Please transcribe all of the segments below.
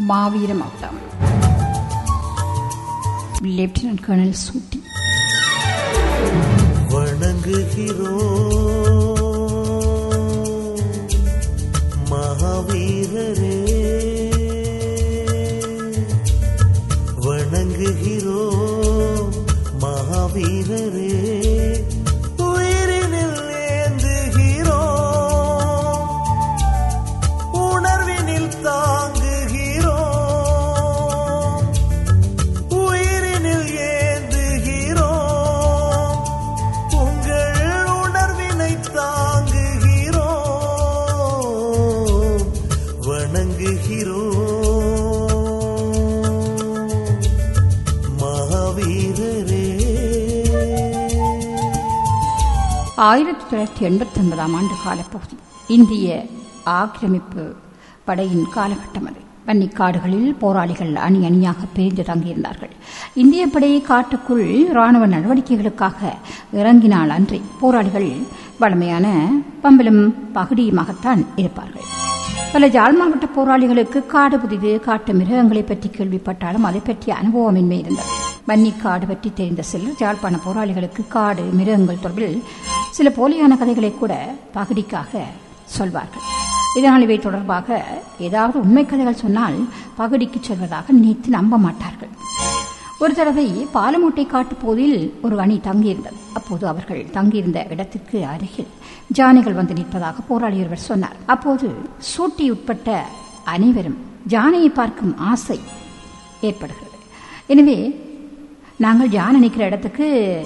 மாவீர மகுடம் lieutenant colonel சூட்டி வணங்குகிறோம் மகாவீரரே வணங்குகிறோம் மகாவீரரே உயிரினில் ஏந்துகிறோம் உணர்வினில் தாங்குகிறோம் உயிரினில் ஏந்துகிறோம் உங்கள் உணர்வினை தாங்குகிறோம் வணங்குகிறோம் மகாவீரரே ஆயிரத்தி தொள்ளாயிரத்தி எண்பத்தி ஒன்பதாம் ஆண்டு காலப்பகுதி இந்திய ஆக்கிரமிப்பு படையின் காலகட்டம் அது வன்னிக்காடுகளில் போராளிகள் அணி அணியாக பிரிந்து தங்கியிருந்தார்கள் இந்திய படை காட்டுக்குள் ராணுவ நடவடிக்கைகளுக்காக இறங்கினால் அன்றி போராளிகள் வளமையான பம்பலும் பகுடியுமாகத்தான் இருப்பார்கள் பல ஜாழ் மாவட்ட போராளிகளுக்கு காடு புதிது காட்டு மிருகங்களை பற்றி கேள்விப்பட்டாலும் அதை பற்றிய அனுபவமின்மை இருந்தது வன்னிக்காடு பற்றி தெரிந்த சிலர் ஜாழ்ப்பாண போராளிகளுக்கு காடு மிருகங்கள் தொடர்பில் சில போலியான கதைகளை கூட பகுடிக்காக சொல்வார்கள் இதனால் இவை தொடர்பாக ஏதாவது உண்மை கதைகள் சொன்னால் பகுடிக்கு சொல்வதாக நினைத்து நம்ப மாட்டார்கள் ஒரு தடவை பாலமூட்டை காட்டுப்போதில் ஒரு அணி தங்கியிருந்தது அப்போது அவர்கள் தங்கியிருந்த இடத்திற்கு அருகில் ஜானைகள் வந்து நிற்பதாக போராளி ஒருவர் சொன்னார் அப்போது சூட்டி உட்பட்ட அனைவரும் ஜானையை பார்க்கும் ஆசை ஏற்படுகிறது எனவே நாங்கள் ஜானை நிற்கிற இடத்துக்கு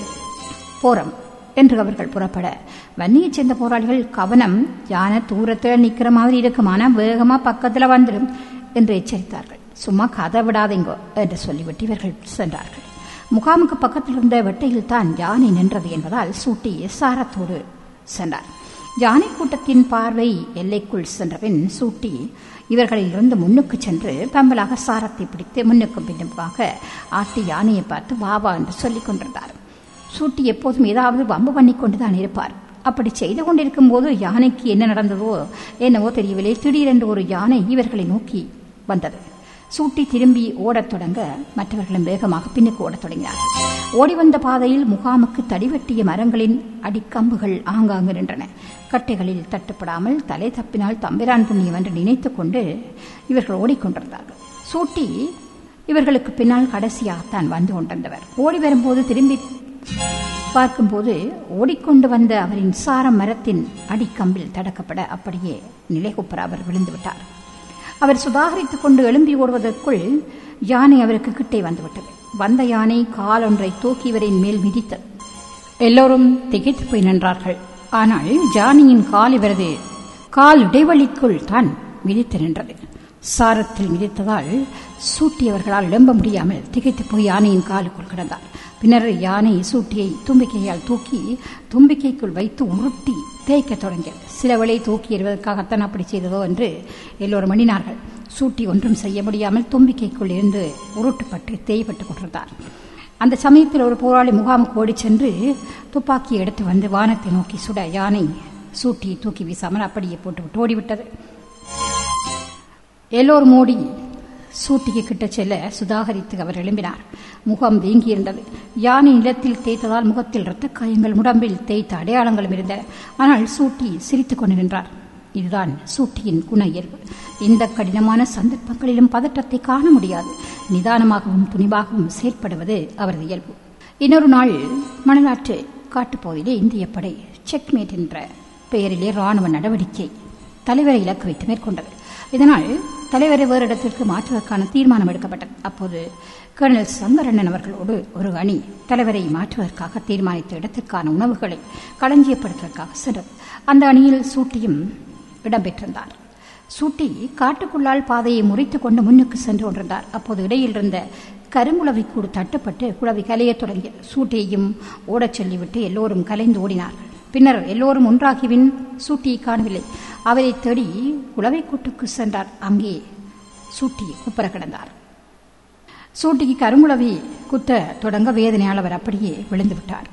போறோம் என்று அவர்கள் புறப்பட வன்னியைச் சேர்ந்த போராளிகள் கவனம் யானை தூரத்தில் நிற்கிற மாதிரி இருக்குமானா வேகமா பக்கத்துல வந்துடும் என்று எச்சரித்தார்கள் சும்மா கதை விடாதீங்கோ என்று சொல்லிவிட்டு இவர்கள் சென்றார்கள் முகாமுக்கு பக்கத்தில் இருந்த வெட்டையில் தான் யானை நின்றது என்பதால் சூட்டி சாரத்தோடு சென்றார் யானை கூட்டத்தின் பார்வை எல்லைக்குள் சென்றபின் சூட்டி இவர்களிலிருந்து முன்னுக்கு சென்று பம்பலாக சாரத்தை பிடித்து முன்னுக்கும் பின்னுமாக ஆட்டி யானையை பார்த்து வாவா என்று சொல்லிக் கொண்டிருந்தார் சூட்டி எப்போதும் ஏதாவது வம்பு பண்ணி கொண்டுதான் இருப்பார் அப்படி செய்து கொண்டிருக்கும் போது யானைக்கு என்ன நடந்ததோ என்னவோ தெரியவில்லை திடீரென்று ஒரு யானை இவர்களை நோக்கி வந்தது சூட்டி திரும்பி ஓடத் தொடங்க மற்றவர்களும் வேகமாக பின்னுக்கு ஓடத் தொடங்கினார்கள் ஓடி வந்த பாதையில் முகாமுக்கு தடிவெட்டிய மரங்களின் அடிக்கம்புகள் ஆங்காங்கு நின்றன கட்டைகளில் தட்டுப்படாமல் தலை தப்பினால் தம்பிரான் புண்ணியம் என்று நினைத்துக் கொண்டு இவர்கள் ஓடிக்கொண்டிருந்தார்கள் சூட்டி இவர்களுக்கு பின்னால் கடைசியாகத்தான் வந்து கொண்டிருந்தவர் ஓடி வரும்போது திரும்பி பார்க்கும்போது ஓடிக்கொண்டு வந்த அவரின் சாரம் மரத்தின் அடிக்கம்பில் தடக்கப்பட அப்படியே நிலைகுப்புற அவர் விழுந்து விட்டார் அவர் சுதாகரித்துக் கொண்டு எழும்பி ஓடுவதற்குள் யானை அவருக்கு கிட்டே வந்துவிட்டது வந்த யானை கால் ஒன்றை தூக்கி இவரின் மேல் மிதித்தது எல்லோரும் திகைத்து போய் நின்றார்கள் ஆனால் ஜானியின் கால் இவரது கால் இடைவெளிக்குள் தான் மிதித்து நின்றது சாரத்தில் மிதித்ததால் சூட்டியவர்களால் எழும்ப முடியாமல் திகைத்து போய் யானையின் காலுக்குள் கிடந்தார் பின்னர் யானை சூட்டியை தும்பிக்கையால் தூக்கி தும்பிக்கைக்குள் வைத்து உருட்டி தேய்க்க தொடங்கியது சில வேளை தூக்கி எறிவதற்காகத்தான் அப்படி செய்ததோ என்று எல்லோரும் எண்ணினார்கள் சூட்டி ஒன்றும் செய்ய முடியாமல் தும்பிக்கைக்குள் இருந்து உருட்டுப்பட்டு தேய்பட்டு கொண்டிருந்தார் அந்த சமயத்தில் ஒரு போராளி முகாமுக்கு ஓடிச் சென்று துப்பாக்கியை எடுத்து வந்து வானத்தை நோக்கி சுட யானை சூட்டியை தூக்கி வீசாமல் அப்படியே போட்டுவிட்டு ஓடிவிட்டது எல்லோரும் ஓடி சூட்டிக்கு கிட்ட செல்ல சுதாகரித்து அவர் எழும்பினார் முகம் வீங்கியிருந்தது யானை நிலத்தில் தேய்த்ததால் முகத்தில் இரத்த காயங்கள் முடம்பில் தேய்த்த அடையாளங்களும் இருந்தன ஆனால் சூட்டி சிரித்துக் கொண்டு நின்றார் இதுதான் சூட்டியின் குண இயல்பு இந்த கடினமான சந்தர்ப்பங்களிலும் பதற்றத்தை காண முடியாது நிதானமாகவும் துணிவாகவும் செயற்படுவது அவரது இயல்பு இன்னொரு நாள் மணலாற்று காட்டுப்பகுதியிலே இந்திய படை செக்மேட் என்ற பெயரிலே ராணுவ நடவடிக்கை தலைவரை இலக்கு வைத்து மேற்கொண்டது இதனால் தலைவரை வேறு இடத்திற்கு மாற்றுவதற்கான தீர்மானம் எடுக்கப்பட்டது அப்போது கர்னல் சங்கரண்ணன் அவர்களோடு ஒரு அணி தலைவரை மாற்றுவதற்காக தீர்மானித்த இடத்திற்கான உணவுகளை களஞ்சியப்படுத்துவதற்காக சென்றது அந்த அணியில் சூட்டியும் இடம்பெற்றிருந்தார் சூட்டி காட்டுக்குள்ளால் பாதையை முறித்துக் கொண்டு முன்னுக்கு சென்று கொண்டிருந்தார் அப்போது இடையில் இருந்த கருங்குளவி கூடு தட்டுப்பட்டு குளவி கலையத் தொடங்கியது சூட்டியையும் ஓடச் சொல்லிவிட்டு எல்லோரும் கலைந்து ஓடினார்கள் பின்னர் எல்லோரும் ஒன்றாகிவின் சூட்டியை காணவில்லை அவரை தேடி குளவை கூட்டுக்கு சென்றார் அங்கே சூட்டி குப்பர கிடந்தார் சூட்டிக்கு கருங்குளவி குத்த தொடங்க வேதனையால் அவர் அப்படியே விழுந்து விட்டார்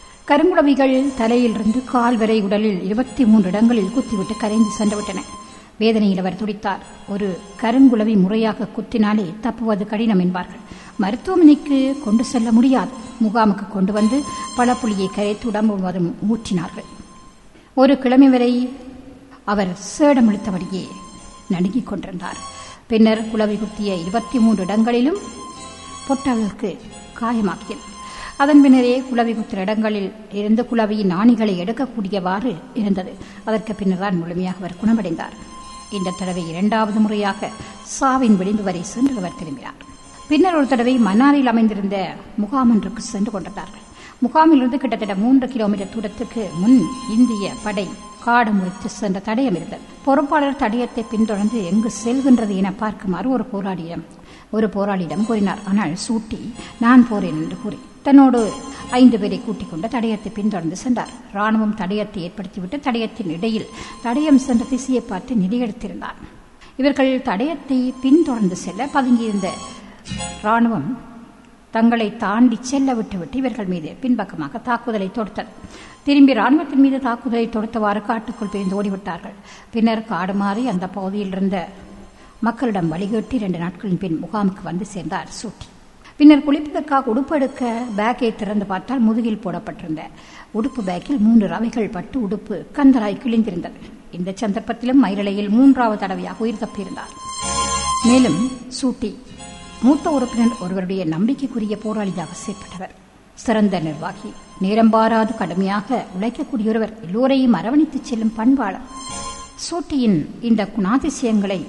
கருங்குளவிகள் தலையிலிருந்து கால் வரை உடலில் இருபத்தி மூன்று இடங்களில் குத்திவிட்டு கரைந்து சென்றுவிட்டன வேதனையில் அவர் துடித்தார் ஒரு கருங்குளவி முறையாக குத்தினாலே தப்புவது கடினம் என்பார்கள் மருத்துவமனைக்கு கொண்டு செல்ல முடியாது முகாமுக்கு கொண்டு வந்து பழப்புளியை கரைத்து உடம்பு முழுவதும் ஊற்றினார்கள் ஒரு கிழமை வரை அவர் சேடமிழுத்தபடியே நடுங்கிக் கொண்டிருந்தார் பின்னர் குளவி குத்திய இருபத்தி மூன்று இடங்களிலும் பொட்டவளுக்கு காயமாக்கியது அதன் பின்னரே குளவி குத்திர இடங்களில் இருந்து குளவியின் ஆணிகளை எடுக்கக்கூடியவாறு இருந்தது அதற்கு பின்னர்தான் முழுமையாக அவர் குணமடைந்தார் இந்த தடவை இரண்டாவது முறையாக சாவின் விளிம்பு வரை சென்று அவர் திரும்பினார் பின்னர் ஒரு தடவை மன்னாரில் அமைந்திருந்த முகாம் ஒன்றுக்கு சென்று கொண்டிருந்தார்கள் முகாமிலிருந்து கிட்டத்தட்ட மூன்று கிலோமீட்டர் தூரத்துக்கு முன் இந்திய படை காடு முறித்து சென்ற தடயம் இருந்தது பொறுப்பாளர் தடயத்தை பின்தொடர்ந்து எங்கு செல்கின்றது என பார்க்குமாறு ஒரு போராளியிடம் ஒரு போராளியிடம் கூறினார் ஆனால் சூட்டி நான் போறேன் என்று கூறி தன்னோடு ஐந்து பேரை கூட்டிக் கொண்டு தடயத்தை பின்தொடர்ந்து சென்றார் ராணுவம் தடயத்தை ஏற்படுத்திவிட்டு தடயத்தின் இடையில் தடயம் சென்ற திசையை பார்த்து நிலையெடுத்திருந்தார் இவர்கள் தடயத்தை பின்தொடர்ந்து செல்ல பதுங்கியிருந்த ராணுவம் தங்களை தாண்டி செல்ல விட்டுவிட்டு இவர்கள் மீது பின்பக்கமாக தாக்குதலை தொடுத்தது திரும்பி ராணுவத்தின் மீது தாக்குதலை தொடுத்தவாறு காட்டுக்குள் பிரிந்து ஓடிவிட்டார்கள் பின்னர் காடு மாறி அந்த பகுதியில் இருந்த மக்களிடம் வழிகேட்டு இரண்டு நாட்களின் பின் முகாமுக்கு வந்து சேர்ந்தார் சூட்டி பின்னர் குளிப்பதற்காக உடுப்பு எடுக்க பேக்கை திறந்து பார்த்தால் முதுகில் போடப்பட்டிருந்த உடுப்பு பேக்கில் மூன்று ரவைகள் பட்டு உடுப்பு கந்தராய் கிழிந்திருந்தது இந்த சந்தர்ப்பத்திலும் மயிரலையில் மூன்றாவது தடவையாக உயிர் தப்பியிருந்தார் மேலும் சூட்டி மூத்த உறுப்பினர் ஒருவருடைய நம்பிக்கைக்குரிய போராளியாக செயற்பட்டவர் சிறந்த நிர்வாகி நேரம் பாராது கடுமையாக உழைக்கக்கூடிய ஒருவர் எல்லோரையும் அரவணைத்துச் செல்லும் பண்பாளர் சூட்டியின் இந்த குணாதிசயங்களை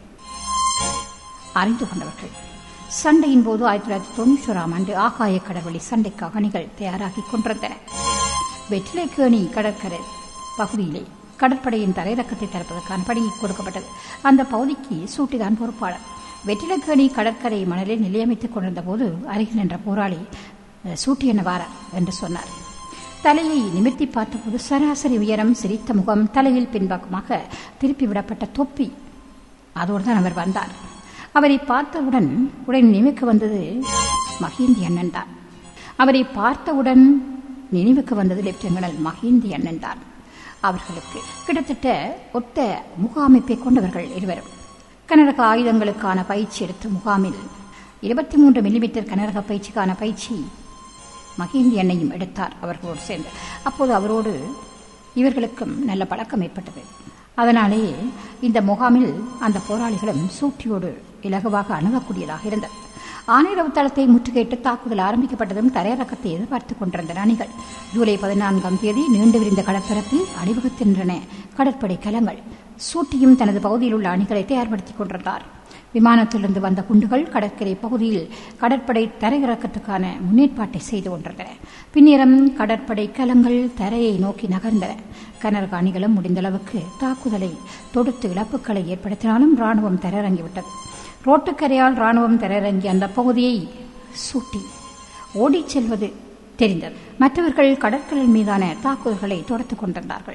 அறிந்து கொண்டவர்கள் சண்டையின் போது ஆயிரத்தி தொள்ளாயிரத்தி தொண்ணூற்றி ஓராம் ஆண்டு ஆகாய கடற்வழி சண்டைக்காக அணிகள் தயாராகிக் கொண்டிருந்தன வெற்றிலைக்கேணி கடற்கரை பகுதியிலே கடற்படையின் தரையிறக்கத்தை தடுப்பதற்கான பணி கொடுக்கப்பட்டது அந்த பகுதிக்கு சூட்டிதான் பொறுப்பாளர் வெற்றிலைக்கேணி கடற்கரை மணலில் நிலையமைத்துக் கொண்டிருந்த போது அருகில் நின்ற போராளி சூட்டி என்ன வாரார் என்று சொன்னார் தலையை நிமிர்த்தி பார்த்தபோது சராசரி உயரம் சிரித்த முகம் தலையில் பின்பக்கமாக திருப்பி விடப்பட்ட தொப்பி அதோடு தான் அவர் வந்தார் அவரை பார்த்தவுடன் உடன் நினைவுக்கு வந்தது மஹிந்தி அண்ணன் தான் அவரை பார்த்தவுடன் நினைவுக்கு வந்தது லெப்டினல் மஹிந்தி அண்ணன் தான் அவர்களுக்கு கிட்டத்தட்ட ஒத்த முகாமைப்பை கொண்டவர்கள் இருவரும் கனரக ஆயுதங்களுக்கான பயிற்சி எடுத்த முகாமில் இருபத்தி மூன்று மில்லிமீட்டர் கனரக பயிற்சிக்கான பயிற்சி மஹிந்தி அண்ணையும் எடுத்தார் அவர்களோடு சேர்ந்து அப்போது அவரோடு இவர்களுக்கும் நல்ல பழக்கம் ஏற்பட்டது அதனாலேயே இந்த முகாமில் அந்த போராளிகளும் சூட்டியோடு இலகுவாக அணுகக்கூடியதாக இருந்தது ஆனிரவு தளத்தை முற்றுகையிட்டு தாக்குதல் ஆரம்பிக்கப்பட்டதும் தரையிறக்கத்தை எதிர்பார்த்துக் கொண்டிருந்த அணிகள் ஜூலை பதினான்காம் தேதி நீண்டு விரிந்த கடற்பரப்பில் அணிவகுத்தின்றன கடற்படை கலங்கள் சூட்டியும் தனது பகுதியில் உள்ள அணிகளை தயார்படுத்திக் கொண்டிருந்தார் விமானத்திலிருந்து வந்த குண்டுகள் கடற்கரை பகுதியில் கடற்படை தரையிறக்கத்துக்கான முன்னேற்பாட்டை செய்து கொண்டிருந்தன பின்னிரம் கடற்படை கலங்கள் தரையை நோக்கி நகர்ந்தன கனரக அணிகளும் முடிந்தளவுக்கு தாக்குதலை தொடுத்து இழப்புகளை ஏற்படுத்தினாலும் ராணுவம் தரையிறங்கிவிட்டது ரோட்டுக்கரையால் ராணுவம் தரையிறங்கி அந்த பகுதியை சூட்டி ஓடிச் செல்வது தெரிந்தது மற்றவர்கள் கடற்கடல் மீதான தாக்குதல்களை தொடுத்துக் கொண்டிருந்தார்கள்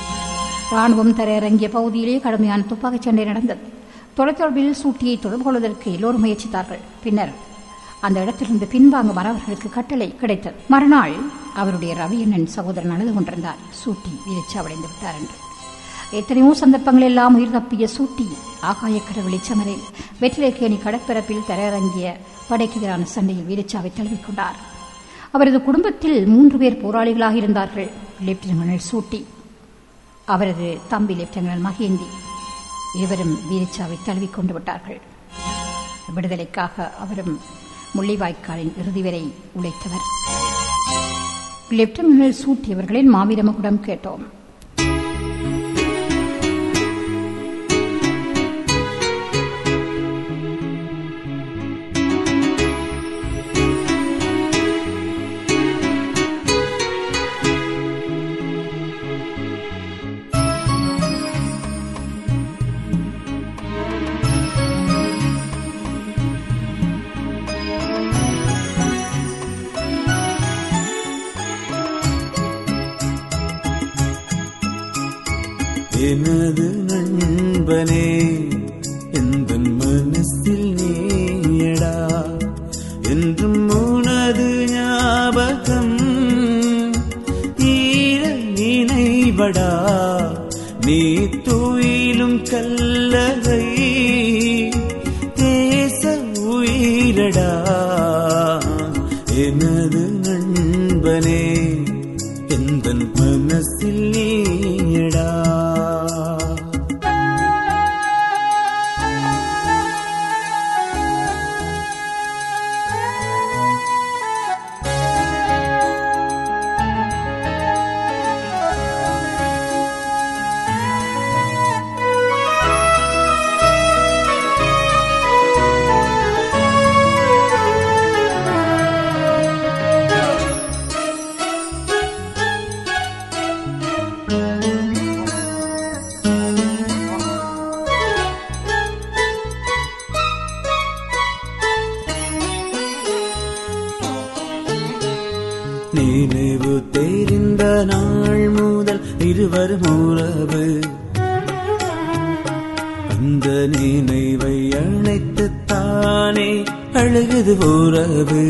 ராணுவம் தரையிறங்கிய பகுதியிலே கடுமையான துப்பாக்கிச் சண்டை நடந்தது தொலைத்தொடர்பில் சூட்டியை தொடர்பு கொள்வதற்கு எல்லோரும் முயற்சித்தார்கள் பின்னர் அந்த இடத்திலிருந்து பின்வாங்க வரவர்களுக்கு கட்டளை கிடைத்தது மறுநாள் அவருடைய ரவியண்ணன் சகோதரன் அழுது கொண்டிருந்தார் சூட்டி வீரச்சாவடைந்து விட்டார் என்று எத்தனையோ சந்தர்ப்பங்கள் எல்லாம் உயிர் தப்பிய சூட்டி ஆகாய கடவுளை சமரில் வெற்றிலைக்கேணி கடற்பரப்பில் தரையிறங்கிய படைக்கு எதிரான சண்டையில் வீரச்சாவை தழுவிக்கொண்டார் அவரது குடும்பத்தில் மூன்று பேர் போராளிகளாக இருந்தார்கள் லெப்டினன்ட் சூட்டி அவரது தம்பி லெப்டினன்ட் மகேந்தி இருவரும் வீரச்சாவை தழுவிக் கொண்டு விட்டார்கள் விடுதலைக்காக அவரும் முள்ளிவாய்க்காலின் இறுதி வரை உழைத்தவர் லெப்டினல் சூட்டியவர்களின் மாவீரமகுடம் கேட்டோம் எனது நண்பனே எந்த மனசில் நீயடா என்றும் உனது ஞாபகம் ஈர நினைவடா நீ துயிலும் கல்லகை தேச உயிரடா எனது நண்பனே எந்த மனசில் நீயடா நினைவு தெரிந்த நாள் முதல் இருவரும் உறவு அந்த நினைவை அணைத்து தானே அழுகுது உறவு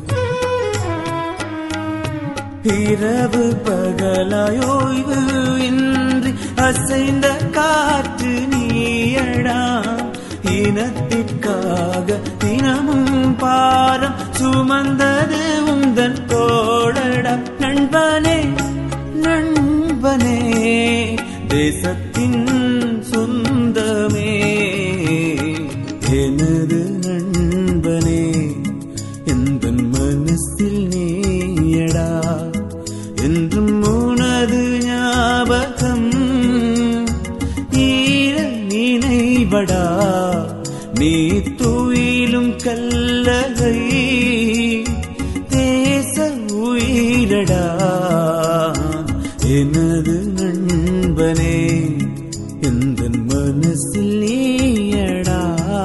இரவு பகலாயோய்வு இன்றி அசைந்த காற்று நீயடா இனத்திற்காக தினமும் பாரம் சுமந்தது உந்தன் தோழடா நண்பனே நண்பனே தேசத்தின் சொந்தமே எனது நண்பனே எந்த மனசில் நீயடா என்றும் உனது ஞாபகம் ஈர நினைவடா நீ துயிலும் கல்லகை தேச உயிரடா எனது நண்பனே எந்த மனசில் நீயடா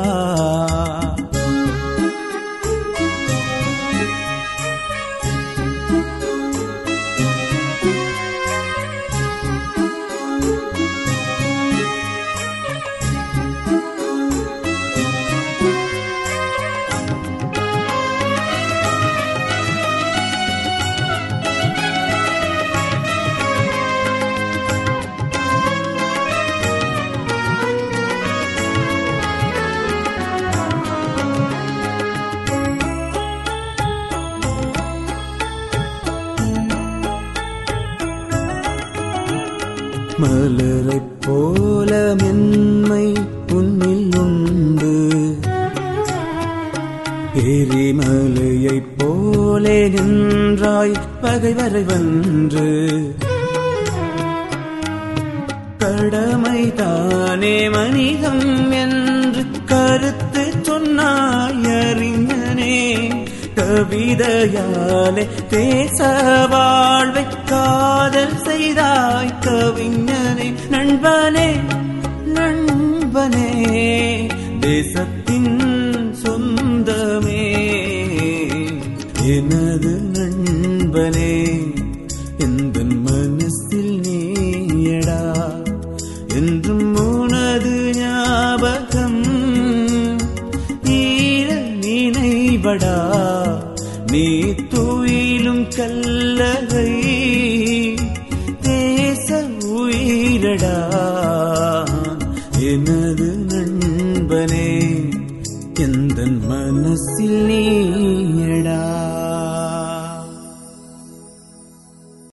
மலரைப் போல மென்மை உன்னில் உண்டு எரிமலையைப் போலே நின்றாய் பகைவரை வென்று கடமை தானே மனிதம் என்று கருத்து சொன்னாய் அறிஞனே கவிதையாலே தேச வாழ்வை காதல் செய்தாய் கவிஞனே நண்பனே நண்பனே தேசத்தின் சொந்தமே எனது நண்பனே எந்த மனசில் நீயடா என்றும் உனது ஞாபகம் ஈர நினைவடா நீ துயிலும் கல்லகை தேச உயிரடா எனது நண்பனே எந்த மனசில் நீ